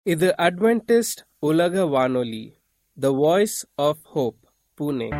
இது அட்வென்டிஸ்ட் உலக வானொலி the voice of hope Pune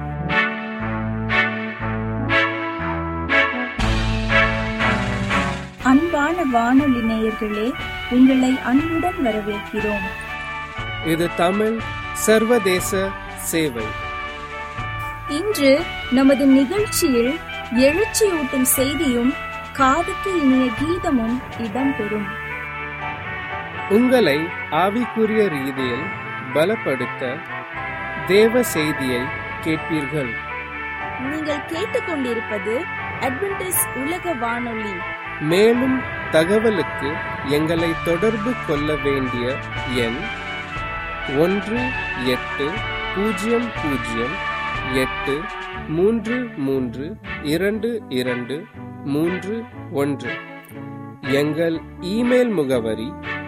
அன்பான வானொலி நேயர்களே உங்களை அன்புடன் வரவேற்கிறோம் இது தமிழ் சர்வதேச சேவை இன்று நமது நிகழ்ச்சியில் எழுச்சியூட்டும் செய்தியும் காதுக்கு இனிய கீதமும் இடம்பெறும் உங்களை ஆவிக்குரிய ரீதியில் பலப்படுத்த தேவ செய்தியை கேட்பீர்கள் நீங்கள் கேட்டுக்கொண்டிருப்பது அட்வென்டிஸ் உலக வானொலி மேலும் தகவலுக்கு எங்களை தொடர்பு கொள்ள வேண்டிய எண் ஒன்று எட்டு பூஜ்ஜியம் பூஜ்ஜியம் எட்டு மூன்று மூன்று இரண்டு இரண்டு மூன்று ஒன்று எங்கள் இமெயில் முகவரி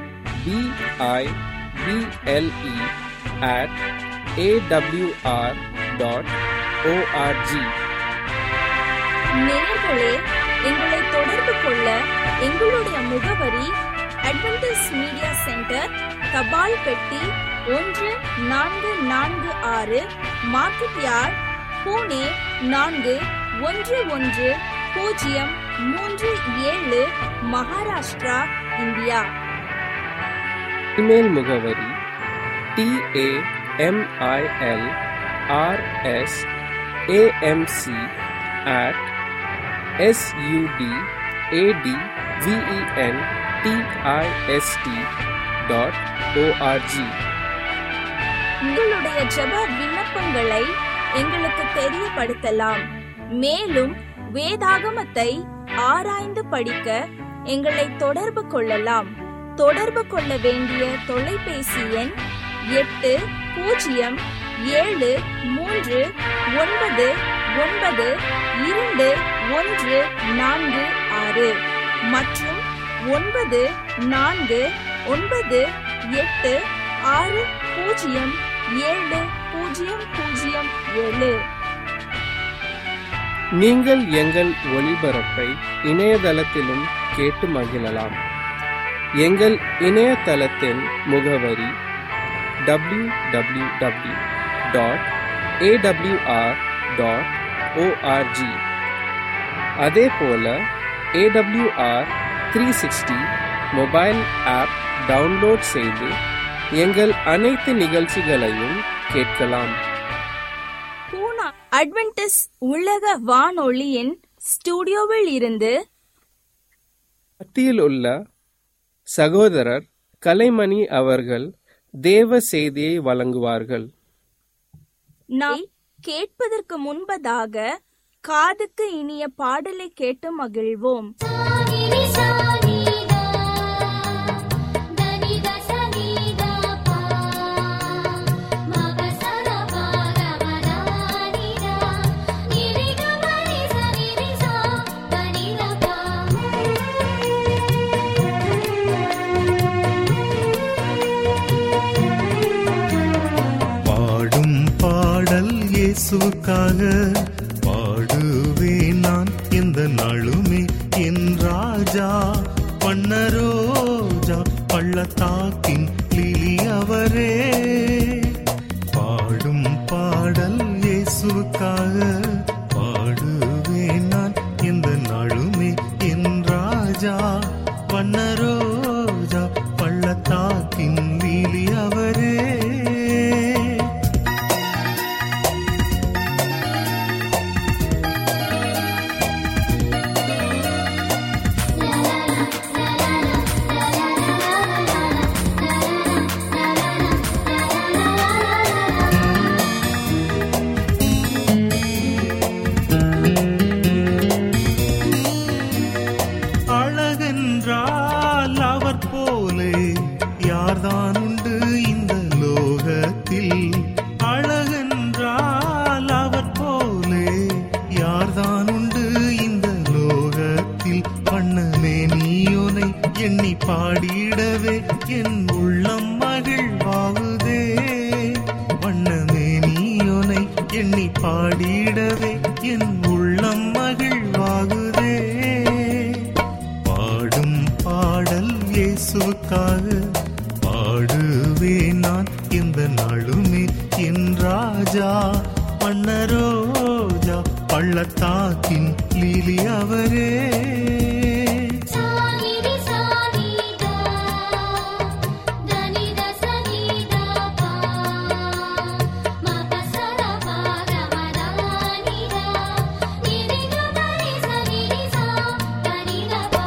BIBLE at AWR dot ORG நேயர்களே எங்களை தொடர்பு கொள்ள எங்களுடைய முகவரி அட்வென்டிஸ் மீடியா சென்டர் தபால் பெட்டி ஒன்று நான்கு நான்கு ஆறு மார்க்கெட் யார்ட் பூனே நான்கு ஒன்று ஒன்று பூஜ்ஜியம் மூன்று ஏழு மகாராஷ்டிரா இந்தியா இமெயில் முகவரி TAMIL RS AMC at SUD AD VEN TIST dot ORG உங்களுடைய ஜெப விண்ணப்பங்களை எங்களுக்கு தெரியப்படுத்தலாம் மேலும் வேதாகமத்தை ஆராய்ந்து படிக்க எங்களை தொடர்பு கொள்ளலாம் தொடர்பு கொள்ள வேண்டிய தொலைபேசி எண் எட்டு பூஜ்ஜியம் ஏழு மூன்று ஒன்பது ஒன்பது இரண்டு ஒன்று நான்கு ஆறு மற்றும் ஒன்பது நான்கு ஒன்பது எட்டு ஆறு பூஜ்ஜியம் ஏழு பூஜ்ஜியம் பூஜ்ஜியம் ஏழு நீங்கள் எங்கள் ஒளிபரப்பை இணையதளத்திலும் கேட்டு மகிழலாம் எங்கள் இணையதளத்தின் முகவரி W W W dot AWR dot ORG அதே போல AWR three sixty mobile app download செய்து எங்கள் அனைத்து நிகழ்ச்சிகளையும் கேட்கலாம் பூனா அட்வென்டிஸ் உலக வானொலியின் ஸ்டுடியோவில் இருந்து மத்தியில் உள்ள சகோதரர் கலைமணி அவர்கள் தேவ செய்தியை வழங்குவார்கள் நாம் கேட்பதற்கு முன்பதாக காதுக்கு இனிய பாடலை கேட்டு மகிழ்வோம் சானிரி சானிதா தனிதா சனிதா பா மகசர பாரமரானிதா நிரிக மணி சனிரி சா தனிதா பா பாடும் பாடல் இயேசுக்காக பாடுவேன் நான் எந்த நாளுமே என் ராஜா பண்ணரோஜா பள்ளத்தாக்கின் லிலி அவரே பாடும் பாடல் இயேசுக்காக பாடுவேன் நான் எந்த நாளுமே என் ராஜா பண்ணரோஜா பள்ளத்தாக்கின் லீலி அவரே அழகென்றால் அவர் போலே யார்தான் உண்டு இந்த லோகத்தில் அழகென்றால் அவர் போலே யார்தான் உண்டு இந்த லோகத்தில் வண்ணமே நீயோனை எண்ணி பாடிடவே என் உள்ளம் மகிழ்வாகுதே வண்ணமே நீயோனை எண்ணி பாடிடவே என் உள்ளம் மகிழ்வாகுதே பாடும் பாடல் இயேசுவுக்காக பாடு பாடுவேன் நான் இந்த நாளுமே என் ராஜா மன்னரோஜா பள்ளத்தாக்கின் லீலி அவரே சானிரி சானிதா தனித சனிதா பா மபசர பாகமதானிதா நிரிக பரி சனிரி சா தனித பா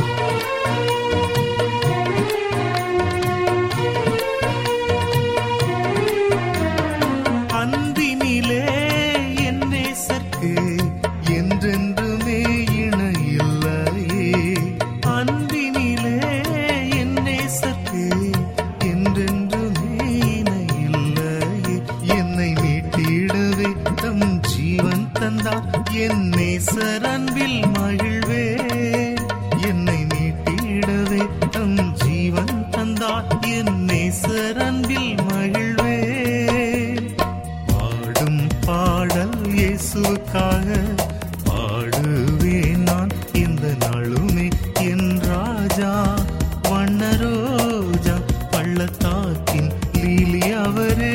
அன்பினிலே என் நேசர்க்கு என்றென்றுமே இணையில்லையே அன்பினிலே என் நேசர்க்கு என்றென்றுமே இணையில்லையே என்னை மீட்டிடவே தம் ஜீவன் தந்தார் என் நேசர் அன்பில் மகிழ்வே என்னை மீட்டிடவே தம் ஜீவன் தந்தார் என் நேசர் அன்பில் மகிழ்வே பாடும் பாடல் இயேசுக்காக பாடுவேன் நான் இந்த நாளுமே என் ராஜா வண்ணரோஜா பள்ளத்தாக்கின் லீலி அவரே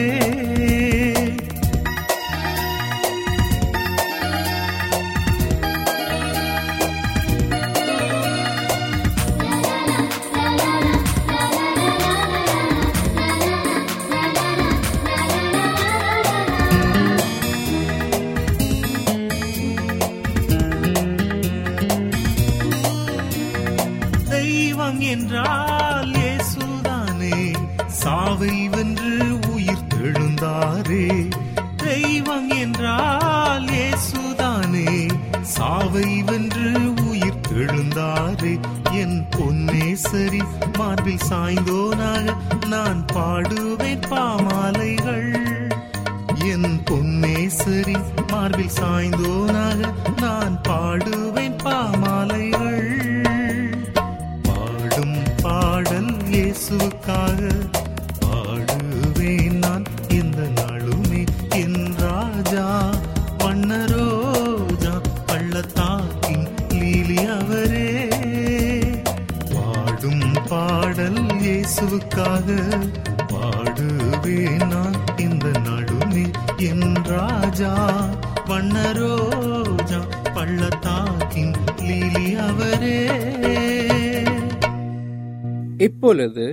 தெய்வம் என்றால் இயேசுதானே சாவை வென்று உயிர் தெழுந்தாரே தெய்வம் என்றால் இயேசுதானே சாவை வென்று உயிர் தெழுந்தாரே என் பொன்னேசரி மார்பில் சாய்ந்தோனாக நான் பாடுவேன் பாமாலைகள் என் பொன்னேசரி மார்பில் சாய்ந்தோனாக நான் பாடுவேன் பாமாலைகள் பாடும் பாடல் இயேசுக்காக பாடுவேன் நான் இந்த நாளுமே என் ராஜா வண்ணரோஜா பள்ளத்தாக்கின் லீலி அவரே பாடும் பாடல் இயேசுக்காக பாடுவேன் நான் இந்த நாளுமே என் ராஜா வண்ணரோஜா பள்ளத்தாக்கின் லீலி அவரே இப்பொழுது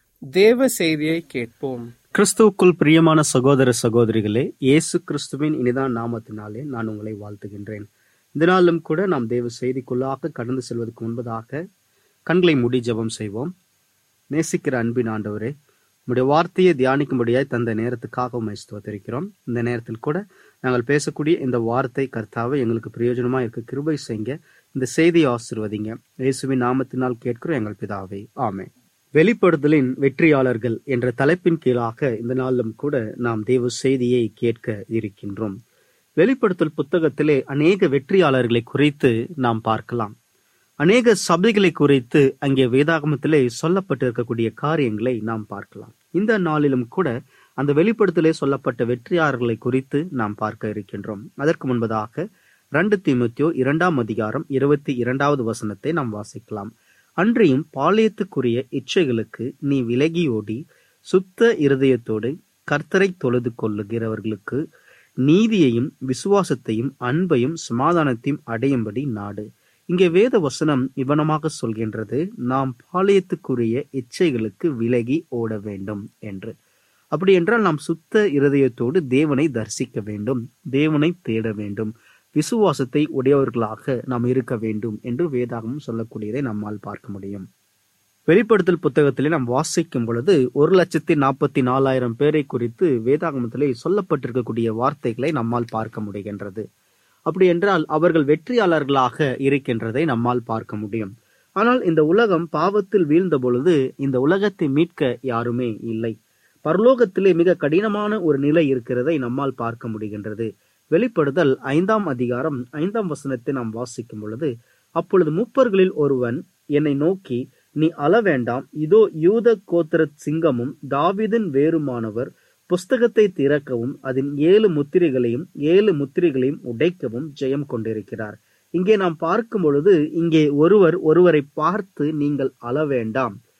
தேவ செய்தியை கேட்போம் கிறிஸ்துவுக்குள் பிரியமான சகோதர சகோதரிகளே இயேசு கிறிஸ்துவின் இனிதான் நாமத்தினாலே நான் உங்களை வாழ்த்துகின்றேன் இந்த நாளிலும் கூட நாம் தேவ செய்திக்குள்ளாக கடந்து செல்வதற்கு முன்பதாக கண்களை மூடி ஜெபம் செய்வோம் நேசிக்கிற அன்பின் ஆண்டவரே உம்முடைய வார்த்தையை தியானிக்கும்படியாய் தந்த நேரத்துக்காக உண்மை ஸ்தோத்திரிக்கிறோம் இந்த நேரத்தில் கூட நாங்கள் பேசக்கூடிய இந்த வார்த்தை கர்த்தாவை எங்களுக்கு பிரயோஜனமா இருக்க கிருபை செய்யுங்க இந்த செய்தியை ஆசிர்வதிங்க இயேசுவின் நாமத்தினால் கேட்கிறோம் எங்கள் பிதாவே ஆமென் வெளிப்படுதலின் வெற்றியாளர்கள் என்ற தலைப்பின் கீழாக இந்த நாளிலும் கூட நாம் தேவ செய்தியை கேட்க இருக்கின்றோம் வெளிப்படுத்தல் புத்தகத்திலே அநேக வெற்றியாளர்களை குறித்து நாம் பார்க்கலாம் அநேக சபைகளை குறித்து அங்கே வேதாகமத்திலே சொல்லப்பட்டிருக்கக்கூடிய காரியங்களை நாம் பார்க்கலாம் இந்த நாளிலும் கூட அந்த வெளிப்படுத்தலே சொல்லப்பட்ட வெற்றியாளர்களை குறித்து நாம் பார்க்க இருக்கின்றோம் அதற்கு முன்பதாக ரெண்டு தீமுத்தியோ இரண்டாம் அதிகாரம் இருபத்தி இரண்டாவது வசனத்தை நாம் வாசிக்கலாம் அன்றியும் பாளையத்துக்குரிய இச்சைகளுக்கு நீ விலகியோடி சுத்த இருதயத்தோடு கர்த்தரை தொழுது கொள்ளுகிறவர்களுக்கு நீதியையும் விசுவாசத்தையும் அன்பையும் சமாதானத்தையும் அடையும்படி நாடு இங்கே வேத வசனம் இவனமாக சொல்கின்றது நாம் பாளையத்துக்குரிய இச்சைகளுக்கு விலகி ஓட வேண்டும் என்று அப்படி என்றால் நாம் சுத்த இருதயத்தோடு தேவனை தரிசிக்க வேண்டும் தேவனை தேட வேண்டும் விசுவாசத்தை உடையவர்களாக நாம் இருக்க வேண்டும் என்று வேதாகமும் சொல்லக்கூடியதை நம்மால் பார்க்க முடியும் வெளிப்படுத்தல் புத்தகத்திலே நாம் வாசிக்கும் பொழுது ஒரு லட்சத்தி நாற்பத்தி நாலாயிரம் பேரை குறித்து வேதாகமத்திலே சொல்லப்பட்டிருக்கக்கூடிய வார்த்தைகளை நம்மால் பார்க்க முடிகின்றது அப்படி என்றால் அவர்கள் வெற்றியாளர்களாக இருக்கின்றதை நம்மால் பார்க்க முடியும் ஆனால் இந்த உலகம் பாவத்தில் வீழ்ந்த பொழுது இந்த உலகத்தை மீட்க யாருமே இல்லை பரலோகத்திலே மிக கடினமான ஒரு நிலை இருக்கிறதை நம்மால் பார்க்க முடிகின்றது வெளிப்படுதல் ஐந்தாம் அதிகாரம் ஐந்தாம் வசனத்தை நாம் வாசிக்கும் பொழுது அப்பொழுது முப்பர்களில் ஒருவன் என்னை நோக்கி நீ அள வேண்டாம் இதோ யூத கோத்திர சிங்கமும் தாவிதின் வேறுமானவர் புஸ்தகத்தை திறக்கவும் அதன் ஏழு முத்திரைகளையும் ஏழு முத்திரைகளையும் உடைக்கவும் ஜெயம் கொண்டிருக்கிறார் இங்கே நாம் பார்க்கும் பொழுது இங்கே ஒருவர் ஒருவரை பார்த்து நீங்கள் அள வேண்டாம்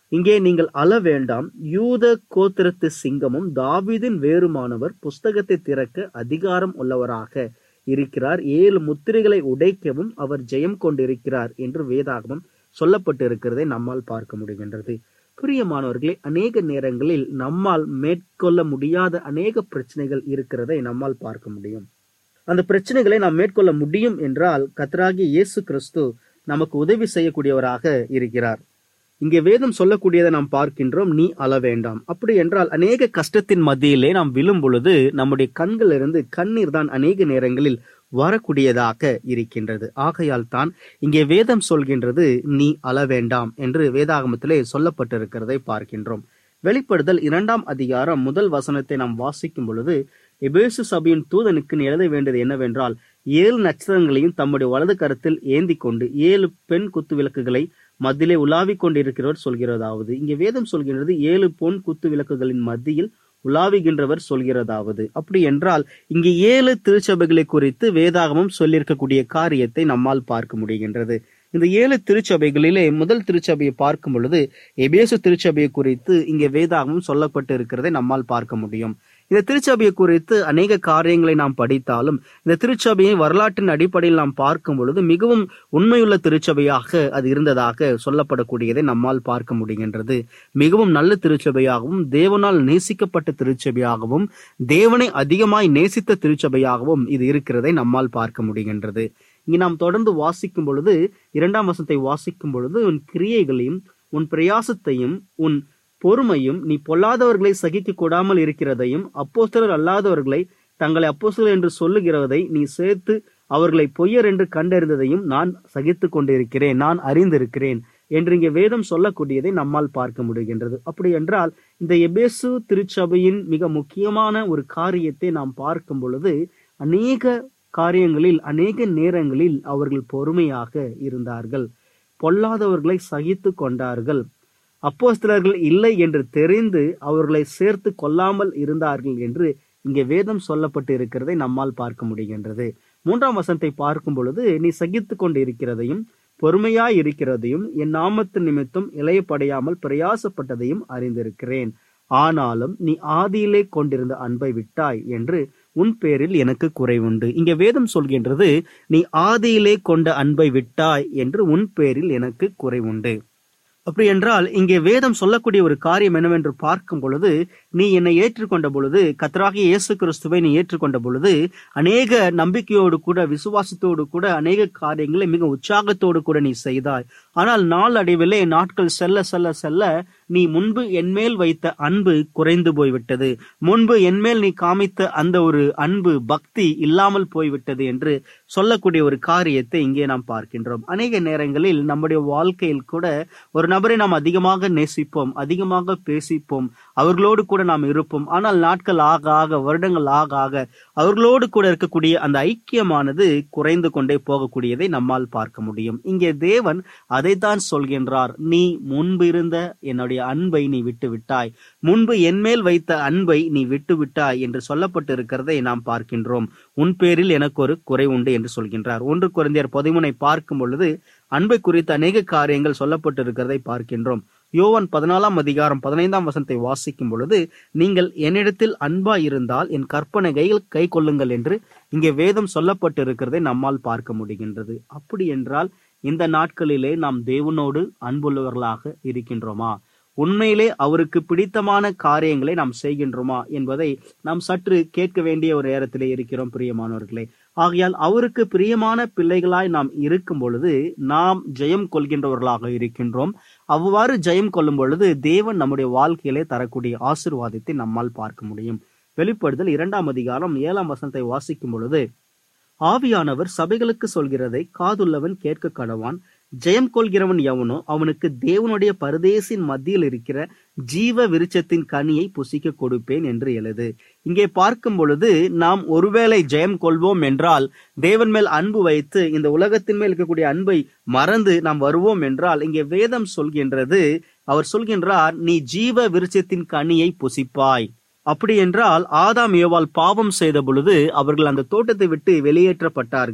இங்கே நீங்கள் அழ வேண்டாம் யூத கோத்திரத்து சிங்கமும் தாவீதின் வேறுமானவர் புஸ்தகத்தை திறக்க அதிகாரம் உள்ளவராக இருக்கிறார் ஏழு முத்திரைகளை உடைக்கவும் அவர் ஜெயம் கொண்டிருக்கிறார் என்று வேதாகமம் சொல்லப்பட்டு இருக்கிறதை நம்மால் பார்க்க முடிகின்றது பிரியமானவர்களே அநேக நேரங்களில் நம்மால் மேற்கொள்ள முடியாத அநேக பிரச்சனைகள் இருக்கிறதை நம்மால் பார்க்க முடியும் அந்த பிரச்சனைகளை நாம் மேற்கொள்ள முடியும் என்றால் கத்தராகிய இயேசு கிறிஸ்து நமக்கு உதவி செய்யக்கூடியவராக இருக்கிறார் இங்கே வேதம் சொல்லக்கூடியதை நாம் பார்க்கின்றோம் நீ அழ வேண்டாம் அப்படி என்றால் அநேக கஷ்டத்தின் மத்தியிலே நாம் விழும் பொழுது நம்முடைய கண்களிலிருந்து கண்ணீர் தான் அநேக நேரங்களில் வரக்கூடியதாக இருக்கின்றது ஆகையால் தான் இங்கே வேதம் சொல்கின்றது நீ அழ வேண்டாம் என்று வேதாகமத்திலே சொல்லப்பட்டிருக்கிறதை பார்க்கின்றோம் வெளிப்படுதல் இரண்டாம் அதிகாரம் முதல் வசனத்தை நாம் வாசிக்கும் பொழுது எபேசு சபையின் தூதனுக்கு நீ எழுத வேண்டியது என்னவென்றால் ஏழு நட்சத்திரங்களையும் தம்முடைய வலது கரத்தில் ஏந்தி கொண்டு ஏழு பெண் குத்து விளக்குகளை மத்தியிலே உலாவிக் கொண்டிருக்கிறவர் சொல்கிறதாவது இங்கே வேதம் சொல்கின்றது ஏழு பொன் குத்து விளக்குகளின் மத்தியில் உலாவுகின்றவர் சொல்கிறதாவது அப்படி என்றால் இங்கே ஏழு திருச்சபைகளை குறித்து வேதாகமம் சொல்லியிருக்கக்கூடிய காரியத்தை நம்மால் பார்க்க முடிகின்றது இந்த ஏழு திருச்சபைகளிலே முதல் திருச்சபையை பார்க்கும் பொழுது எபேசு திருச்சபையை குறித்து இங்கே வேதாகமம் சொல்லப்பட்டு இருக்கிறதை நம்மால் பார்க்க முடியும் இந்த திருச்சபையை குறித்து அநேக காரியங்களை நாம் படித்தாலும் இந்த திருச்சபையை வரலாற்றின் அடிப்படையில் நாம் பார்க்கும் பொழுது மிகவும் உண்மையுள்ள திருச்சபையாக அது இருந்ததாக சொல்லப்படக்கூடியதை நம்மால் பார்க்க முடிகின்றது மிகவும் நல்ல திருச்சபையாகவும் தேவனால் நேசிக்கப்பட்ட திருச்சபையாகவும் தேவனை அதிகமாய் நேசித்த திருச்சபையாகவும் இது இருக்கிறதை நம்மால் பார்க்க முடிகின்றது இங்கு நாம் தொடர்ந்து வாசிக்கும் பொழுது இரண்டாம் வசனத்தை வாசிக்கும் பொழுது உன் கிரியைகளையும் உன் பிரயாசத்தையும் உன் பொறுமையும் நீ பொல்லாதவர்களை சகிக்க கூடாமல் இருக்கிறதையும் அப்போஸ்தலர் அல்லாதவர்களை தங்களை அப்போஸ்தலர் என்று சொல்லுகிறதை நீ சேர்த்து அவர்களை பொய்யர் என்று கண்டறிந்ததையும் நான் சகித்து கொண்டிருக்கிறேன் நான் அறிந்திருக்கிறேன் என்று இங்கே வேதம் சொல்லக்கூடியதை நம்மால் பார்க்க முடிகின்றது அப்படி என்றால் இந்த எபேசு திருச்சபையின் மிக முக்கியமான ஒரு காரியத்தை நாம் பார்க்கும் பொழுது அநேக காரியங்களில் அநேக நேரங்களில் அவர்கள் பொறுமையாக இருந்தார்கள் பொல்லாதவர்களை சகித்து கொண்டார்கள் அப்போஸ்தலர்கள் இல்லை என்று தெரிந்து அவர்களை சேர்த்து கொள்ளாமல் இருந்தார்கள் என்று இங்கே வேதம் சொல்லப்பட்டு இருக்கிறதை நம்மால் பார்க்க முடிகின்றது மூன்றாம் வசனத்தை பார்க்கும் பொழுது நீ சகித்து கொண்டு இருக்கிறதையும் பொறுமையாய் இருக்கிறதையும் என் நாமத்து நிமித்தம் இளையப்படையாமல் பிரயாசப்பட்டதையும் அறிந்திருக்கிறேன் ஆனாலும் நீ ஆதியிலே கொண்டிருந்த அன்பை விட்டாய் என்று உன் பேரில் எனக்கு குறைவுண்டு இங்கே வேதம் சொல்கின்றது நீ ஆதியிலே கொண்ட அன்பை விட்டாய் என்று உன் பேரில் எனக்கு குறைவுண்டு அப்படி என்றால் இங்கே வேதம் சொல்லக்கூடிய ஒரு காரியம் என்னவென்று பார்க்கும் பொழுது நீ என்னை ஏற்றுக்கொண்ட பொழுது கத்தராகிய இயேசு கிறிஸ்துவை நீ ஏற்றுக்கொண்ட பொழுது அநேக நம்பிக்கையோடு கூட விசுவாசத்தோடு கூட அநேக காரியங்களை மிக உற்சாகத்தோடு கூட நீ செய்தாய் ஆனால் நாளடைவிலே நாட்கள் செல்ல செல்ல செல்ல நீ முன்பு என்மேல் வைத்த அன்பு குறைந்து போய்விட்டது முன்பு என்மேல் நீ காமித்த அந்த ஒரு அன்பு பக்தி இல்லாமல் போய்விட்டது என்று சொல்லக்கூடிய ஒரு காரியத்தை இங்கே நாம் பார்க்கின்றோம் அநேக நேரங்களில் நம்முடைய வாழ்க்கையில் கூட ஒரு நபரை நாம் அதிகமாக நேசிப்போம் அதிகமாக பேசிப்போம் அவர்களோடு கூட நாம் இருப்போம் ஆனால் நாட்கள் ஆக ஆக வருடங்கள் ஆக ஆக அவர்களோடு கூட இருக்கக்கூடிய அந்த ஐக்கியமானது குறைந்து கொண்டே போகக்கூடியதை நம்மால் பார்க்க முடியும் இங்கே தேவன் அதைத்தான் சொல்கின்றார் நீ முன்பு இருந்த என்னுடைய அன்பை நீ விட்டு விட்டாய் முன்பு என்மேல் வைத்த அன்பை நீ விட்டு விட்டாய் என்று சொல்லப்பட்டு இருக்கிறதை நாம் பார்க்கின்றோம் உன் பேரில் எனக்கு ஒரு குறை உண்டு என்று சொல்கின்றார் ஒன்று குறைந்தர் பதிமுனை பார்க்கும் பொழுது அன்பை குறித்த அநேக காரியங்கள் சொல்லப்பட்டு இருக்கிறதை பார்க்கின்றோம் யோவான் பதினாலாம் அதிகாரம் பதினைந்தாம் வசனத்தை வாசிக்கும் பொழுது நீங்கள் என்னிடத்தில் அன்பா இருந்தால் என் கற்பனைகள் கை கொள்ளுங்கள் என்று இங்கே வேதம் சொல்லப்பட்டு இருக்கிறதை நம்மால் பார்க்க முடிகின்றது அப்படி என்றால் இந்த நாட்களிலே நாம் தேவனோடு அன்புள்ளவர்களாக இருக்கின்றோமா உண்மையிலே அவருக்கு பிடித்தமான காரியங்களை நாம் செய்கின்றோமா என்பதை நாம் சற்று கேட்க வேண்டிய ஒரு நேரத்திலே இருக்கிறோம் பிரியமானவர்களே ஆகையால் அவருக்கு பிரியமான பிள்ளைகளாய் நாம் இருக்கும் பொழுது நாம் ஜெயம் கொள்கின்றவர்களாக இருக்கின்றோம் அவ்வாறு ஜெயம் கொள்ளும் பொழுது தேவன் நம்முடைய வாழ்க்கையிலே தரக்கூடிய ஆசிர்வாதத்தை நம்மால் பார்க்க முடியும் வெளிப்படுதல் இரண்டாம் அதிகாரம் ஏழாம் வசனத்தை வாசிக்கும் பொழுது ஆவியானவர் சபைகளுக்கு சொல்கிறதை காதுள்ளவன் கேட்க கடவான் ஜெயம் கொள்கிறவன் எவனோ அவனுக்கு தேவனுடைய பரதேசின் மத்தியில் இருக்கிற ஜீவ விருட்சத்தின் கனியை புசிக்க கொடுப்பேன் என்று எழுது இங்கே பார்க்கும் பொழுது நாம் ஒருவேளை ஜெயம் கொள்வோம் என்றால் தேவன் மேல் அன்பு வைத்து இந்த உலகத்தின் மேல் இருக்கக்கூடிய அன்பை மறந்து நாம் வருவோம் என்றால் இங்கே வேதம் சொல்கின்றது அவர் சொல்கின்றார் நீ ஜீவ விருட்சத்தின் கனியை புசிப்பாய் அப்படி என்றால் ஆதாம் ஏவாள் பாவம் செய்த பொழுது அவர்கள் அந்த தோட்டத்தை விட்டு வெளியேற்றப்பட்டார்கள்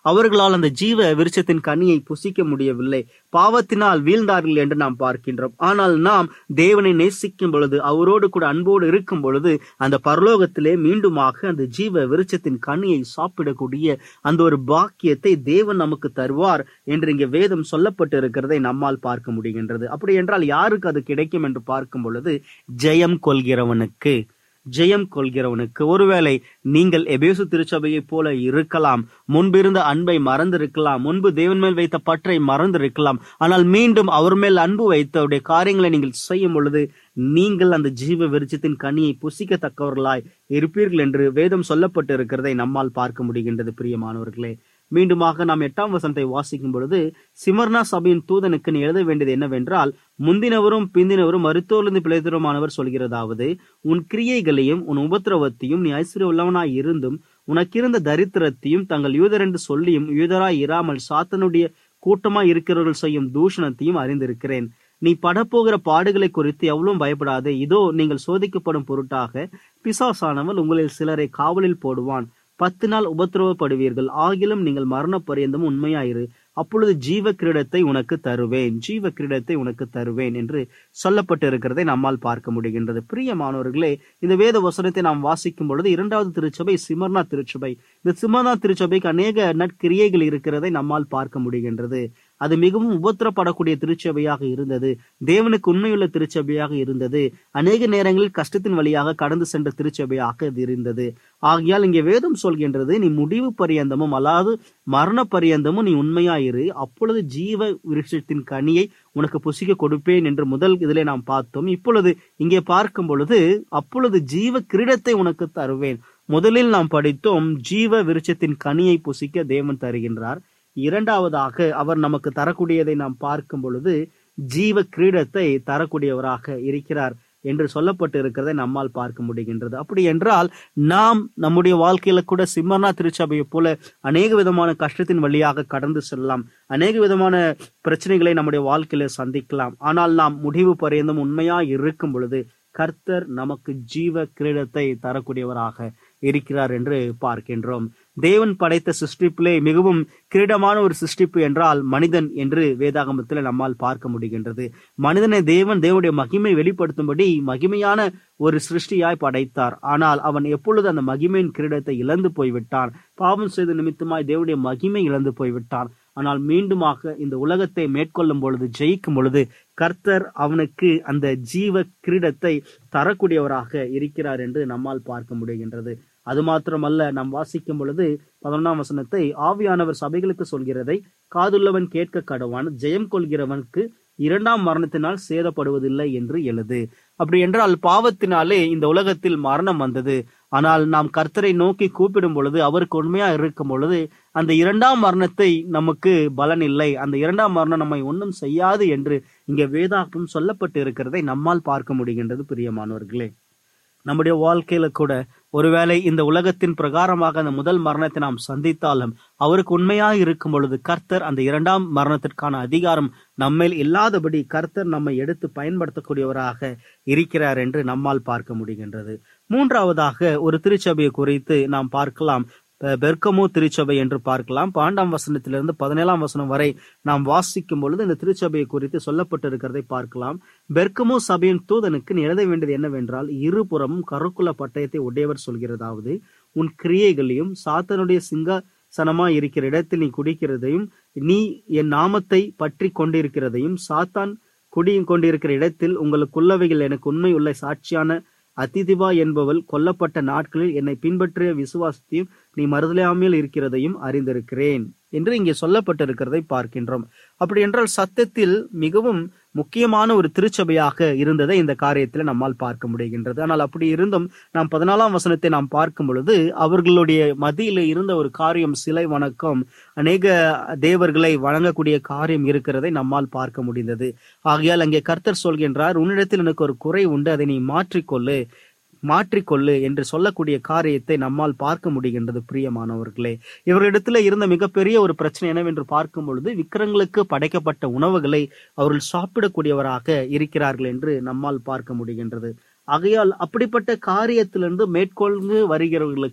அவர்களால் அந்த ஜீவ விருட்சத்தின் கனியை புசிக்க முடியவில்லை பாவத்தினால் வீழ்ந்தார்கள் என்று நாம் பார்க்கின்றோம் ஆனால் நாம் தேவனை நேசிக்கும் பொழுது அவரோடு கூட அன்போடு இருக்கும் பொழுது அந்த பரலோகத்திலே மீண்டுமாக அந்த ஜீவ விருட்சத்தின் கனியை சாப்பிடக்கூடிய அந்த ஒரு பாக்கியத்தை தேவன் நமக்கு தருவார் என்று இங்கே வேதம் சொல்லப்பட்டு இருக்கிறதை நம்மால் பார்க்க முடிகின்றது அப்படி என்றால் யாருக்கு அது கிடைக்கும் என்று பார்க்கும் பொழுது ஜெயம் கொள்கிறவனுக்கு ஜெயம் கொள்கிறவனுக்கு ஒருவேளை நீங்கள் எபேசு திருச்சபையைப் போல இருக்கலாம் முன்பிருந்த அன்பை மறந்திருக்கலாம் முன்பு தேவன் மேல் வைத்த பற்றை மறந்திருக்கலாம் ஆனால் மீண்டும் அவர் மேல் அன்பு வைத்து அவருடைய காரியங்களை நீங்கள் செய்யும் பொழுது நீங்கள் அந்த ஜீவ விருட்சத்தின் கனியை புசிக்கத்தக்கவர்களாய் இருப்பீர்கள் என்று வேதம் சொல்லப்பட்டு இருக்கிறதை நம்மால் பார்க்க முடிகின்றது பிரியமானவர்களே மீண்டுமாக நாம் எட்டாம் வசனத்தை வாசிக்கும் பொழுது சிமர்னா சபையின் தூதனுக்கு நீ எழுத வேண்டியது என்னவென்றால் முந்தினவரும் பிந்தினவரும் மருத்துவலிருந்து பிழைத்தருமானவர் சொல்கிறதாவது உன் கிரியைகளையும் உன் உபத்திரவத்தையும் நீ ஐஸ்வர்ய உள்ளவனாய் இருந்தும் உனக்கிருந்த தரித்திரத்தையும் தங்கள் யூதர் என்று சொல்லியும் யூதராய் இராமல் சாத்தனுடைய கூட்டமாய் இருக்கிறவர்கள் செய்யும் தூஷணத்தையும் அறிந்திருக்கிறேன் நீ படப்போகிற பாடுகளை குறித்து எவ்வளவும் பயப்படாதே இதோ நீங்கள் சோதிக்கப்படும் பொருட்டாக பிசாசானவன் உங்களில் சிலரை காவலில் போடுவான் பத்து நாள் உபத்திரவப்படுவீர்கள் ஆகிலும் நீங்கள் மரண பரியந்தம் உண்மையாயிரு அப்பொழுது ஜீவ கிரீடத்தை உனக்கு தருவேன் ஜீவ கிரீடத்தை உனக்கு தருவேன் என்று சொல்லப்பட்டு இருக்கிறதை நம்மால் பார்க்க முடிகின்றது பிரியமானவர்களே இந்த வேத வசனத்தை நாம் வாசிக்கும் பொழுது இரண்டாவது திருச்சபை சிமர்னா திருச்சபை இந்த சிமர்னா திருச்சபைக்கு அநேக நற்கிரியைகள் இருக்கிறதை நம்மால் பார்க்க முடிகின்றது அது மிகவும் உபத்திரப்படக்கூடிய திருச்சபையாக இருந்தது தேவனுக்கு உண்மையுள்ள திருச்சபையாக இருந்தது அநேக நேரங்களில் கஷ்டத்தின் வழியாக கடந்து சென்ற திருச்சபையாக இது இருந்தது ஆகையால் இங்கே வேதம் சொல்கின்றது நீ முடிவு பரியந்தமும் அல்லாது மரண பரியந்தமும் நீ உண்மையாயிரு அப்பொழுது ஜீவ விருட்சத்தின் கனியை உனக்கு புசிக்க கொடுப்பேன் என்று முதல் இதிலே நாம் பார்த்தோம் இப்பொழுது இங்கே பார்க்கும் பொழுது அப்பொழுது ஜீவ கிரீடத்தை உனக்கு தருவேன் முதலில் நாம் படித்தோம் ஜீவ விருட்சத்தின் கனியை புசிக்க தேவன் தருகின்றார் இரண்டாவதாக அவர் நமக்கு தரக்கூடியதை நாம் பார்க்கும் பொழுது ஜீவ கிரீடத்தை தரக்கூடியவராக இருக்கிறார் என்று சொல்லப்பட்டு இருக்கிறதை நம்மால் பார்க்க முடிகின்றது அப்படி என்றால் நாம் நம்முடைய வாழ்க்கையில கூட சிம்மனா திருச்சபையை போல அநேக விதமான கஷ்டத்தின் வழியாக கடந்து செல்லலாம் அநேக விதமான பிரச்சனைகளை நம்முடைய வாழ்க்கையில சந்திக்கலாம் ஆனால் நாம் முடிவு பரியந்தம் உண்மையா இருக்கும் பொழுது கர்த்தர் நமக்கு ஜீவ கிரீடத்தை தரக்கூடியவராக இருக்கிறார் என்று பார்க்கின்றோம் தேவன் படைத்த சிருஷ்டிப்பிலே மிகவும் கிரீடமான ஒரு சிருஷ்டிப்பு என்றால் மனிதன் என்று வேதாகமத்தில் நம்மால் பார்க்க முடிகின்றது மனிதனை தேவன் தேவனுடைய மகிமை வெளிப்படுத்தும்படி மகிமையான ஒரு சிருஷ்டியாய் படைத்தார் ஆனால் அவன் எப்பொழுது அந்த மகிமையின் கிரீடத்தை இழந்து போய்விட்டான் பாவம் செய்த நிமித்தமாய் தேவனுடைய மகிமை இழந்து போய்விட்டான் ஆனால் மீண்டுமாக இந்த உலகத்தை மேற்கொள்ளும் பொழுது ஜெயிக்கும் பொழுது கர்த்தர் அவனுக்கு அந்த ஜீவ கிரீடத்தை தரக்கூடியவராக இருக்கிறார் என்று நம்மால் பார்க்க முடிகின்றது அது மாத்திரமல்ல நாம் வாசிக்கும் பொழுது பதினொன்றாம் வசனத்தை ஆவியானவர் சபைகளுக்கு சொல்கிறதை காதுள்ளவன் கேட்க கடவான் ஜெயம் கொள்கிறவனுக்கு இரண்டாம் மரணத்தினால் சேதப்படுவதில்லை என்று எழுது அப்படி என்றால் பாவத்தினாலே இந்த உலகத்தில் மரணம் வந்தது ஆனால் நாம் கர்த்தரை நோக்கி கூப்பிடும் பொழுது அவருக்கு உண்மையா இருக்கும் பொழுது அந்த இரண்டாம் மரணத்தை நமக்கு பலன் இல்லை அந்த இரண்டாம் மரணம் நம்மை ஒன்றும் செய்யாது என்று இங்கே வேதாகம் சொல்லப்பட்டு இருக்கிறதை நம்மால் பார்க்க முடிகின்றது பிரியமானவர்களே நம்முடைய வாழ்க்கையில கூட ஒருவேளை இந்த உலகத்தின் பிரகாரமாக அந்த முதல் மரணத்தை நாம் சந்தித்தாலும் அவருக்கு உண்மையாக இருக்கும் பொழுது கர்த்தர் அந்த இரண்டாம் மரணத்திற்கான அதிகாரம் நம்மேல் இல்லாதபடி கர்த்தர் நம்மை எடுத்து பயன்படுத்தக்கூடியவராக இருக்கிறார் என்று நம்மால் பார்க்க முடிகின்றது மூன்றாவதாக ஒரு திருச்சபையை குறித்து நாம் பார்க்கலாம் பெர்கமோ திருச்சபை என்று பார்க்கலாம் பாண்டாம் வசனத்திலிருந்து பதினேழாம் வசனம் வரை நாம் வாசிக்கும் பொழுது இந்த திருச்சபையை குறித்து சொல்லப்பட்டிருக்கிறதை பார்க்கலாம் பெர்கமோ சபையின் தூதனுக்கு நீ எழுத வேண்டியது என்னவென்றால் இருபுறமும் கருக்குல பட்டயத்தை உடையவர் சொல்கிறதாவது உன் கிரியைகளையும் சாத்தனுடைய சிங்காசனமா இருக்கிற இடத்தில் நீ குடிக்கிறதையும் நீ என் நாமத்தை பற்றி கொண்டிருக்கிறதையும் சாத்தான் குடி கொண்டிருக்கிற இடத்தில் உங்களுக்குள்ளவைகள் எனக்கு உண்மை உள்ள சாட்சியான அதிதிவா என்பவள் கொல்லப்பட்ட நாட்களில் என்னை பின்பற்றிய விசுவாசத்தையும் நீ மறுதலாமையில் இருக்கிறதையும் அறிந்திருக்கிறேன் என்று இங்கே சொல்லப்பட்டிருக்கிறதை பார்க்கின்றோம் அப்படி என்றால் சத்தத்தில் மிகவும் முக்கியமான ஒரு திருச்சபையாக இருந்ததை இந்த காரியத்தில் நம்மால் பார்க்க முடிகின்றது ஆனால் அப்படி இருந்தும் நாம் பதினாலாம் வசனத்தை நாம் பார்க்கும் பொழுது அவர்களுடைய மத்தியில இருந்த ஒரு காரியம் சிலை வணக்கம் அநேக தேவர்களை வணங்கக்கூடிய காரியம் இருக்கிறதை நம்மால் பார்க்க முடிந்தது ஆகையால் அங்கே கர்த்தர் சொல்கின்றார் உன்னிடத்தில் எனக்கு ஒரு குறை உண்டு அதை நீ மாற்றிக்கொள்ளு மாற்றிக்கொள்ளு என்று சொல்லக்கூடிய காரியத்தை நம்மால் பார்க்க முடிகின்றது பிரியமானவர்களே இவர்களிடத்துல இருந்த மிகப்பெரிய ஒரு பிரச்சனை என்னவென்று பார்க்கும் பொழுது விக்கிரங்களுக்கு படைக்கப்பட்ட உணவுகளை அவர்கள் சாப்பிடக்கூடியவராக இருக்கிறார்கள் என்று நம்மால் பார்க்க முடிகின்றது ஆகையால் அப்படிப்பட்ட காரியத்திலிருந்து மேற்கொண்டு வருகிறவர்களுக்கு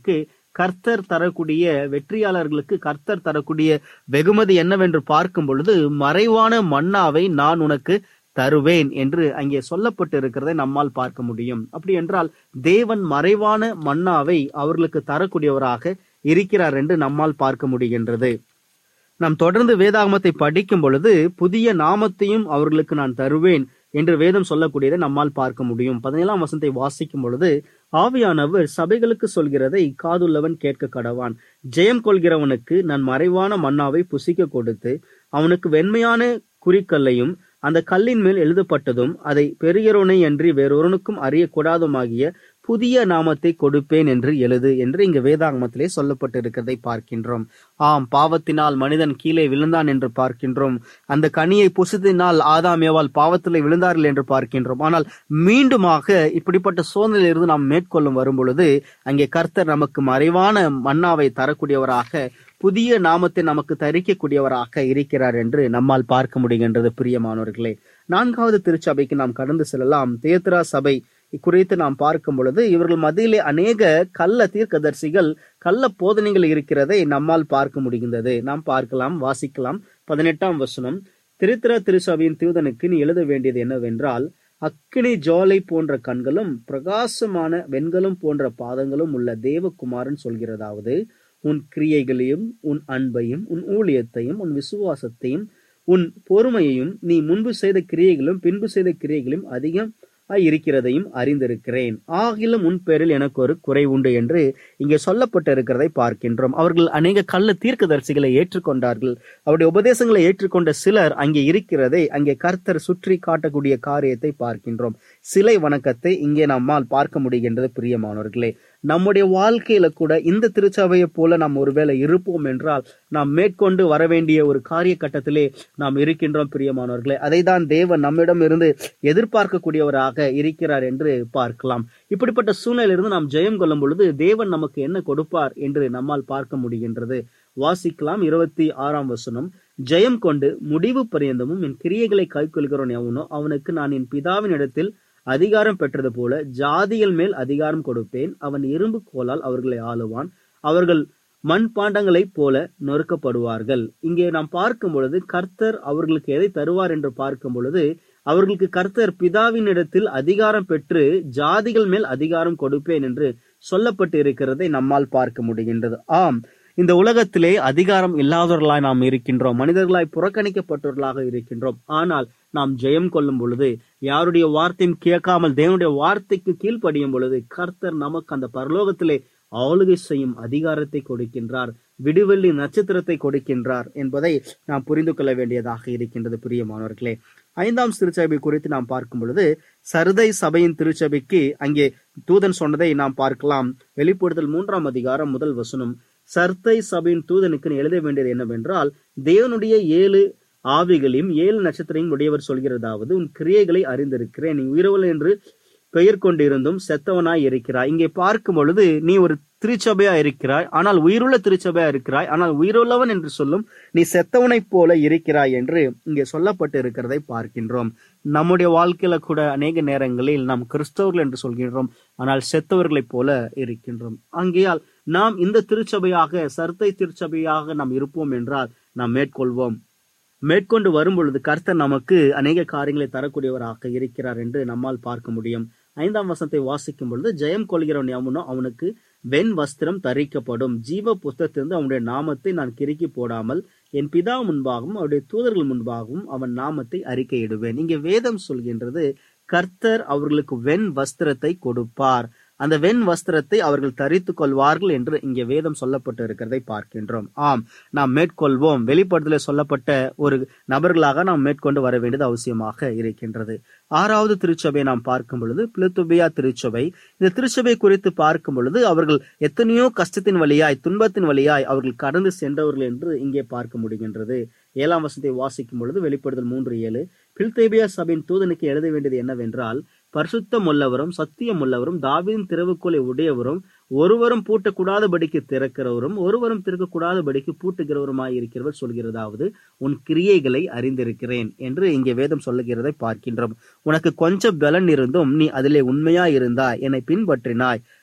கர்த்தர் தரக்கூடிய வெற்றியாளர்களுக்கு கர்த்தர் தரக்கூடிய வெகுமதி என்னவென்று பார்க்கும் பொழுது மறைவான மன்னாவை நான் உனக்கு தருவேன் என்று அங்கே சொல்லப்பட்டு இருக்கிறதை நம்மால் பார்க்க முடியும் அப்படி என்றால் தேவன் மறைவான மன்னாவை அவர்களுக்கு தரக்கூடியவராக இருக்கிறார் என்று நம்மால் பார்க்க முடிகின்றது நாம் தொடர்ந்து வேதாகமத்தை படிக்கும் பொழுது புதிய நாமத்தையும் அவர்களுக்கு நான் தருவேன் என்று வேதம் சொல்லக்கூடியதை நம்மால் பார்க்க முடியும் பதினேழாம் வசனத்தை வாசிக்கும் பொழுது ஆவியானவர் சபைகளுக்கு சொல்கிறதை காதுள்ளவன் கேட்க கடவான் ஜெயம் கொள்கிறவனுக்கு நான் மறைவான மன்னாவை புசிக்க கொடுத்து அவனுக்கு வெண்மையான குறிக்கல்லையும் அந்த கல்லின் மேல் எழுதப்பட்டதும் அதை பெரியரோனை அன்றி வேறொருவனுக்கும் அறியக்கூடாதுமாகிய புதிய நாமத்தை கொடுப்பேன் என்று எழுது என்று இங்கு வேதாகமத்திலே சொல்லப்பட்டிருக்கிறதை பார்க்கின்றோம் ஆம் பாவத்தினால் மனிதன் கீழே விழுந்தான் என்று பார்க்கின்றோம் அந்த கனியை புசித்தினால் ஆதாம் ஏவாள் பாவத்திலே விழுந்தார்கள் என்று பார்க்கின்றோம் ஆனால் மீண்டுமாக இப்படிப்பட்ட சூழ்நிலையிலிருந்து நாம் மேற்கொள்ளும் வரும் பொழுது அங்கே கர்த்தர் நமக்கு மறைவான மன்னாவை தரக்கூடியவராக புதிய நாமத்தை நமக்கு தரிக்கக்கூடியவராக இருக்கிறார் என்று நம்மால் பார்க்க முடிகின்றது பிரியமானவர்களே நான்காவது திருச்சபைக்கு நாம் கடந்து செல்லலாம் தேத்ரா சபை குறித்து நாம் பார்க்கும் பொழுது இவர்கள் மத்தியிலே அநேக கள்ள தீர்க்கதரிசிகள் கள்ள போதனைகள் இருக்கிறதை நம்மால் பார்க்க முடிகின்றது நாம் பார்க்கலாம் வாசிக்கலாம் பதினெட்டாம் வசனம் திருத்திர திருச்சபையின் தூதனுக்கு நீ எழுத வேண்டியது என்னவென்றால் அக்கினி ஜோலை போன்ற கண்களும் பிரகாசமான வெண்கலம் போன்ற பாதங்களும் உள்ள தேவகுமாரன் சொல்கிறதாவது உன் கிரியைகளையும் உன் அன்பையும் உன் ஊழியத்தையும் உன் விசுவாசத்தையும் உன் பொறுமையையும் நீ முன்பு செய்த கிரியைகளும் பின்பு செய்த கிரியைகளும் அதிகம் இருக்கிறதையும் அறிந்திருக்கிறேன் ஆகிலும் உன் பேரில் எனக்கு ஒரு குறை உண்டு என்று இங்கே சொல்லப்பட்டிருக்கிறதை பார்க்கின்றோம் அவர்கள் அநேக கள்ள தீர்க்கதரிசிகளை ஏற்றுக்கொண்டார்கள் அவருடைய உபதேசங்களை ஏற்றுக்கொண்ட சிலர் அங்கே இருக்கிறதை அங்கே கர்த்தர் சுற்றி காட்டக்கூடிய காரியத்தை பார்க்கின்றோம் சிலை வணக்கத்தை இங்கே நம்மால் பார்க்க முடிகின்றது பிரியமானவர்களே நம்முடைய வாழ்க்கையில கூட இந்த திருச்சபையை போல நாம் ஒருவேளை இருப்போம் என்றால் நாம் மேற்கொண்டு வர வேண்டிய ஒரு காரிய கட்டத்திலே நாம் இருக்கின்றோம் பிரியமானவர்களே அதை தான் தேவன் நம்மிடம் இருந்து எதிர்பார்க்கக்கூடியவராக இருக்கிறார் என்று பார்க்கலாம் இப்படிப்பட்ட சூழ்நிலையிலிருந்து நாம் ஜெயம் கொள்ளும் பொழுது தேவன் நமக்கு என்ன கொடுப்பார் என்று நம்மால் பார்க்க முடிகின்றது வாசிக்கலாம் இருபத்தி ஆறாம் வசனம் ஜெயம் கொண்டு முடிவு பரியந்தமும் என் கிரியைகளை கைக்கொள்கிறோன் எவனோ அவனுக்கு நான் என் பிதாவின் இடத்தில் அதிகாரம் பெற்றது போல ஜாதிகள் மேல் அதிகாரம் கொடுப்பேன் அவன் இரும்பு கோலால் அவர்களை ஆளுவான் அவர்கள் மண் பாண்டங்களைப் போல நொறுக்கப்படுவார்கள் இங்கே நாம் பார்க்கும் பொழுது கர்த்தர் அவர்களுக்கு எதை தருவார் என்று பார்க்கும் பொழுது அவர்களுக்கு கர்த்தர் பிதாவின் இடத்தில் அதிகாரம் பெற்று ஜாதிகள் மேல் அதிகாரம் கொடுப்பேன் என்று சொல்லப்பட்டு இருக்கிறதை நம்மால் பார்க்க முடிகின்றது ஆம் இந்த உலகத்திலே அதிகாரம் இல்லாதவர்களாய் நாம் இருக்கின்றோம் மனிதர்களாய் புறக்கணிக்கப்பட்டவர்களாக இருக்கின்றோம் ஆனால் நாம் ஜெயம் கொள்ளும் பொழுது யாருடைய வார்த்தையும் கேட்காமல் தேவனுடைய வார்த்தைக்கு கீழ்ப்படியும் பொழுது கர்த்தர் நமக்கு அந்த பரலோகத்திலே ஆளுகை செய்யும் அதிகாரத்தை கொடுக்கின்றார் விடுவெள்ளி நட்சத்திரத்தை கொடுக்கின்றார் என்பதை நாம் புரிந்து கொள்ள வேண்டியதாக இருக்கின்றது பிரியமானவர்களே ஐந்தாம் திருச்சபை குறித்து நாம் பார்க்கும் பொழுது சருதை சபையின் திருச்சபைக்கு அங்கே தூதன் சொன்னதை நாம் பார்க்கலாம் வெளிப்படுத்தல் மூன்றாம் அதிகாரம் முதல் வசனம் சர்த்தை சபையின் தூதனுக்கு எழுத வேண்டியது என்னவென்றால் தேவனுடைய ஏழு ஆவிகளையும் ஏழு நட்சத்திரையும் உடையவர் சொல்கிறதாவது உன் கிரியைகளை அறிந்திருக்கிறேன் நீ உயிரவல் என்று பெயர் கொண்டிருந்தும் செத்தவனாய் இருக்கிறாய் இங்கே பார்க்கும் பொழுது நீ ஒரு திருச்சபையா இருக்கிறாய் ஆனால் உயிருள்ள திருச்சபையா இருக்கிறாய் ஆனால் உயிருள்ளவன் என்று சொல்லும் நீ செத்தவனைப் போல இருக்கிறாய் என்று இங்கே சொல்லப்பட்டு இருக்கிறதை பார்க்கின்றோம் நம்முடைய வாழ்க்கையில கூட அநேக நேரங்களில் நாம் கிறிஸ்தவர்கள் என்று சொல்கின்றோம் ஆனால் செத்தவர்களைப் போல இருக்கின்றோம் அங்கேயால் நாம் இந்த திருச்சபையாக சர்த்தை திருச்சபையாக நாம் இருப்போம் என்றால் நாம் மேற்கொள்வோம் மேற்கொண்டு வரும் பொழுது கர்த்தர் நமக்கு அநேக காரியங்களை தரக்கூடியவராக இருக்கிறார் என்று நம்மால் பார்க்க முடியும் ஐந்தாம் வசனத்தை வாசிக்கும் பொழுது ஜெயம் கொள்கிறவன் எவனோ அவனுக்கு வெண் வஸ்திரம் தரிக்கப்படும் ஜீவ புஸ்தத்திலிருந்து அவனுடைய நாமத்தை நான் கிறுக்கி போடாமல் என் பிதா முன்பாகவும் அவருடைய தூதர்கள் முன்பாகவும் அவன் நாமத்தை அறிக்கையிடுவேன் இங்கே வேதம் சொல்கின்றது கர்த்தர் அவர்களுக்கு வெண் வஸ்திரத்தை கொடுப்பார் அந்த வெண் வஸ்திரத்தை அவர்கள் தரித்துக் கொள்வார்கள் என்று இங்கே வேதம் சொல்லப்பட்டு இருக்கிறதை பார்க்கின்றோம் ஆம் நாம் மேற்கொள்வோம் வெளிப்படுத்தல சொல்லப்பட்ட ஒரு நபர்களாக நாம் மேற்கொண்டு வர வேண்டியது அவசியமாக இருக்கின்றது ஆறாவது திருச்சபை நாம் பார்க்கும் பொழுது பிளத்துபியா திருச்சபை இந்த திருச்சபை குறித்து பார்க்கும் பொழுது அவர்கள் எத்தனையோ கஷ்டத்தின் வழியாய் துன்பத்தின் வழியாய் அவர்கள் கடந்து சென்றவர்கள் என்று இங்கே பார்க்க முடிகின்றது ஏழாம் வசனத்தை வாசிக்கும் பொழுது வெளிப்படுதல் மூன்று ஏழு பில்தேபியா சபையின் தூதனுக்கு எழுத வேண்டியது என்னவென்றால் பரிசுத்தம் உள்ளவரும் சத்தியம் உள்ளவரும் தாவின் திறவுக்கோலை உடையவரும் ஒருவரும் பூட்டக்கூடாதபடிக்கு திறக்கிறவரும் ஒருவரும் திறக்கக்கூடாதபடிக்கு பூட்டுகிறவருமாய் இருக்கிறவர் சொல்கிறதாவது உன் கிரியைகளை அறிந்திருக்கிறேன் என்று இங்கே வேதம் சொல்லுகிறதை பார்க்கின்றோம் உனக்கு கொஞ்சம் பலன் இருந்தும் நீ அதிலே உண்மையா இருந்தாய் என்னை பின்பற்றினாய்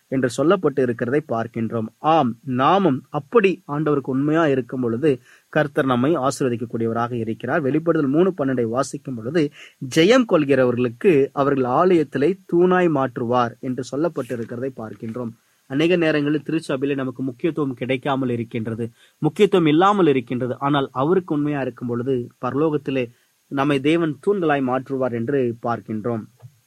என்று சொல்லப்பட்டு இருக்கிறதை பார்க்கின்றோம் ஆம் நாமும் அப்படி ஆண்டவருக்கு உண்மையா இருக்கும் பொழுது கர்த்தர் நம்மை ஆசீர்வதிக்கக்கூடியவராக இருக்கிறார் வெளிப்படுதல் மூணு பன்னெண்டை வாசிக்கும் பொழுது ஜெயம் கொள்கிறவர்களுக்கு அவர்கள் ஆலயத்திலே தூணாய் மாற்றுவார் என்று சொல்லப்பட்டு இருக்கிறதை பார்க்கின்றோம் அநேக நேரங்களில் திருச்சபையில நமக்கு முக்கியத்துவம் கிடைக்காமல் இருக்கின்றது முக்கியத்துவம் இல்லாமல் இருக்கின்றது ஆனால் அவருக்கு உண்மையா இருக்கும் பொழுது பரலோகத்திலே நம்மை தேவன் தூண்களாய் மாற்றுவார் என்று பார்க்கின்றோம்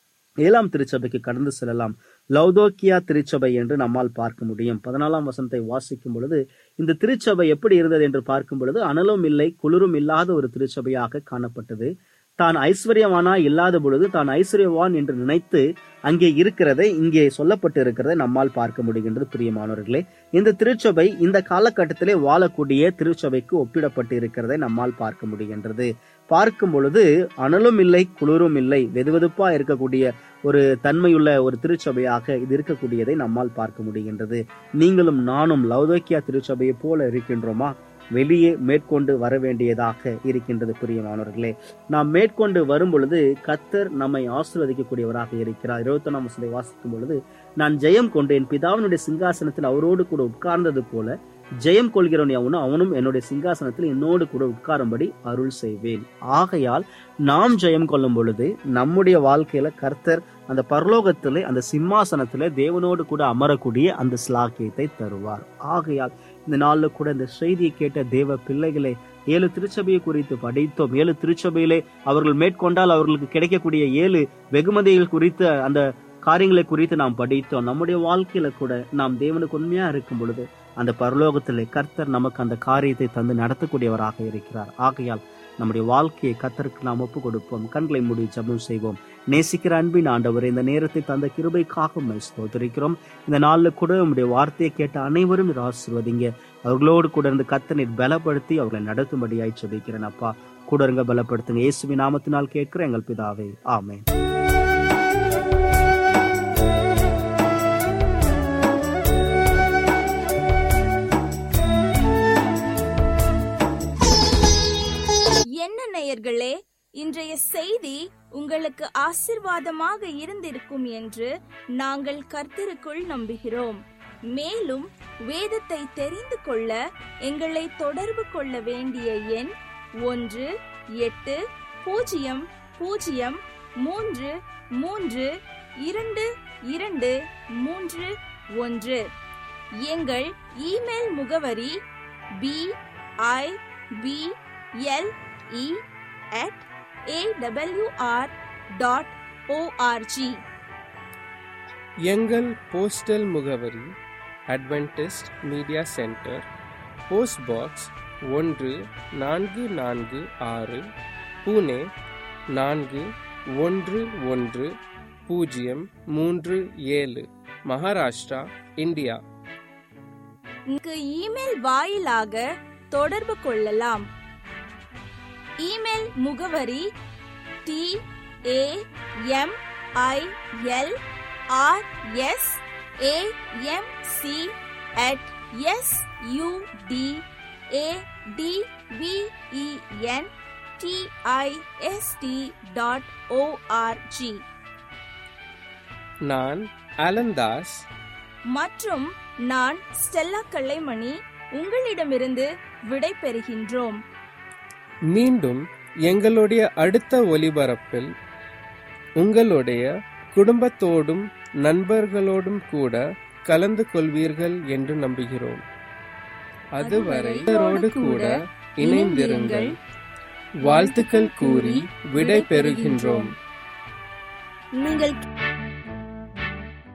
ஏழாம் திருச்சபைக்கு கடந்து செல்லலாம் லௌதோக்கியா திருச்சபை என்று நம்மால் பார்க்க முடியும் பதினாலாம் வசனத்தை வாசிக்கும் பொழுது இந்த திருச்சபை எப்படி இருந்தது என்று பார்க்கும் பொழுது அனலும் இல்லை குளிரும் இல்லாத ஒரு திருச்சபையாக காணப்பட்டது தான் ஐஸ்வர்யவானா இல்லாத பொழுது தான் ஐஸ்வர்யவான் என்று நினைத்து அங்கே இருக்கிறதை இங்கே சொல்லப்பட்டு இருக்கிறதை நம்மால் பார்க்க முடிகின்றது பிரியமானவர்களே இந்த திருச்சபை இந்த காலகட்டத்திலே வாழக்கூடிய திருச்சபைக்கு ஒப்பிடப்பட்டு இருக்கிறதை நம்மால் பார்க்க முடிகின்றது பார்க்கும் பொழுது அனலும் இல்லை குளிரும் இல்லை வெதுவெதுப்பா இருக்கக்கூடிய ஒரு தன்மையுள்ள ஒரு திருச்சபையாக இது இருக்கக்கூடியதை நம்மால் பார்க்க முடிகின்றது நீங்களும் நானும் லௌதோக்கியா திருச்சபையை போல இருக்கின்றோமா வெளியே மேற்கொண்டு வர வேண்டியதாக இருக்கின்றது பிரியமானவர்களே நாம் மேற்கொண்டு வரும் பொழுது கத்தர் நம்மை ஆசீர்வதிக்கக்கூடியவராக இருக்கிறார் இருபத்தொன்னாம் வசனத்தை வாசிக்கும் பொழுது நான் ஜெயம் கொண்டு என் பிதாவினுடைய சிங்காசனத்தில் அவரோடு கூட உட்கார்ந்தது போல ஜெயம் கொள்கிறவன் எவனும் அவனும் என்னுடைய சிங்காசனத்தில் என்னோடு கூட உட்காரும்படி அருள் செய்வேன் ஆகையால் நாம் ஜெயம் கொள்ளும் பொழுது நம்முடைய வாழ்க்கையில கர்த்தர் அந்த பரலோகத்திலே அந்த சிம்மாசனத்திலே தேவனோடு கூட அமரக்கூடிய அந்த ஸ்லாக்கியத்தை தருவார் ஆகையால் இந்த நாள்ல கூட இந்த செய்தியை கேட்ட தேவ பிள்ளைகளே ஏழு திருச்சபையை குறித்து படித்தோம் ஏழு திருச்சபையிலே அவர்கள் மேற்கொண்டால் அவர்களுக்கு கிடைக்கக்கூடிய ஏழு வெகுமதிகள் குறித்து அந்த காரியங்களை குறித்து நாம் படித்தோம் நம்முடைய வாழ்க்கையில கூட நாம் தேவனுக்கு உண்மையா இருக்கும் பொழுது அந்த பரலோகத்திலே கர்த்தர் நமக்கு அந்த காரியத்தை தந்து நடத்தக்கூடியவராக இருக்கிறார் ஆகையால் நம்முடைய வாழ்க்கையை கர்த்தருக்கு நாம் ஒப்பு கொடுப்போம் கண்களை மூடி ஜெபம் செய்வோம் நேசிக்கிற அன்பின் ஆண்டவர் இந்த நேரத்தை தந்த கிருபைக்காக உம்மை ஸ்தோத்திரிக்கிறோம் இந்த நாள்ல கூட உம்முடைய வார்த்தையை கேட்ட அனைவரும் நீர் ஆசீர்வதிங்க அவர்களோடு கூட இருந்து கர்த்தர் நீர் பலப்படுத்தி அவர்களை நடத்தும்படியாய் ஜெபிக்கிறேன் அப்பா கூட இருங்க பலப்படுத்துங்க இயேசுவின் நாமத்தினால் கேட்கிற எங்கள் பிதாவே ஆமென் என்ன நேயர்களே இன்றைய செய்தி உங்களுக்கு ஆசிர்வாதமாக இருந்திருக்கும் என்று நாங்கள் கர்த்தருக்குள் நம்புகிறோம் மேலும் வேதத்தை தெரிந்து கொள்ள எங்களை தொடர்பு கொள்ள வேண்டிய எண் ஒன்று எட்டு பூஜ்ஜியம் பூஜ்ஜியம் மூன்று மூன்று இரண்டு இரண்டு மூன்று ஒன்று எங்கள் இமெயில் முகவரி B I B L E at awr dot ORG எங்கள் போஸ்டல் முகவரி Adventist media centre post box ஒன்று நான்கு நான்கு ஆறு புனே நான்கு ஒன்று ஒன்று பூஜ்ஜியம் மூன்று ஏழு மகாராஷ்டிரா இந்தியா இங்கு இமெயில் வாயிலாக தொடர்பு கொள்ளலாம் இமெயில் முகவரி T A M I L R S A M C at S U D A D V E N T I S T dot ORG நான் அலந்தாஸ் மற்றும் நான் ஸ்டெல்லா கல்லைமணி உங்களிடமிருந்து விடை பெறுகின்றோம் மீண்டும் எங்களுடைய அடுத்த ஒலிபரப்பில் உங்களுடைய குடும்பத்தோடும் நண்பர்களோடும் கூட கலந்து கொள்வீர்கள் என்று நம்புகிறோம் அதுவரை இவரோடு கூட இணைந்திருங்கள் வாழ்த்துக்கள் கூறி விடை பெறுகின்றோம் நீங்கள்